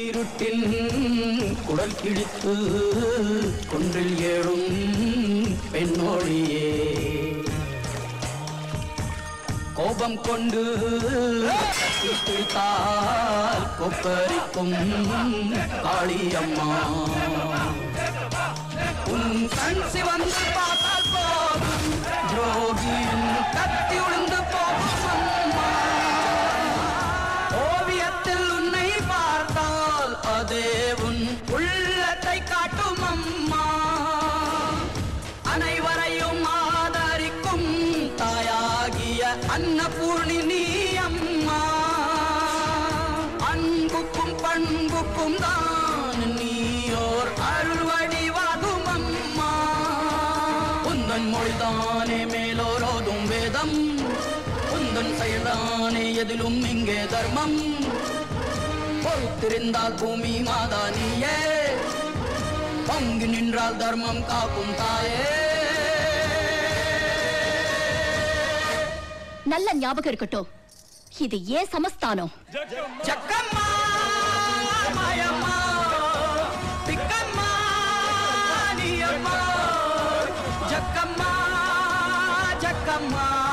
இருட்டின் குடல் கிழித்து குன்றில் ஏழும் பெண்ணோழியே கோபம் கொண்டு பிடித்தால் கொப்பரிக்கும் காளியம்மா உன் கண் சிவந்து பார்த்தால் போதும் துரோகியின் கத்தி உளுந்து போகும் அம்மா ஓவியத்தில் உன்னை பார்த்தால் அதே உன் உள்ளத்தை காட்டும் அம்மா அனைவரையும் ஆதரிக்கும் தாயாகிய அன்னபூர்ணி நீ அம்மா அன்புக்கும் பண்புக்கும் தான் நீயோர் அருள் வடிவாகும் அம்மா உந்தன் மொழிதானே மேலோரோதும் வேதம் உந்தன் செயல்தானே எதிலும் இங்கே தர்மம் பொறுத்திருந்தால் பூமி மாதா நீயே பங்கு நின்றால் தர்மம் காக்கும் தாயே நல்ல ஞாபகம் இருக்கட்டும் இது ஏன் சமஸ்தானம் ஜக்கம்மா மாயம்மா திக்கம்மா நீயம்மா ஜக்கம்மா ஜக்கம்மா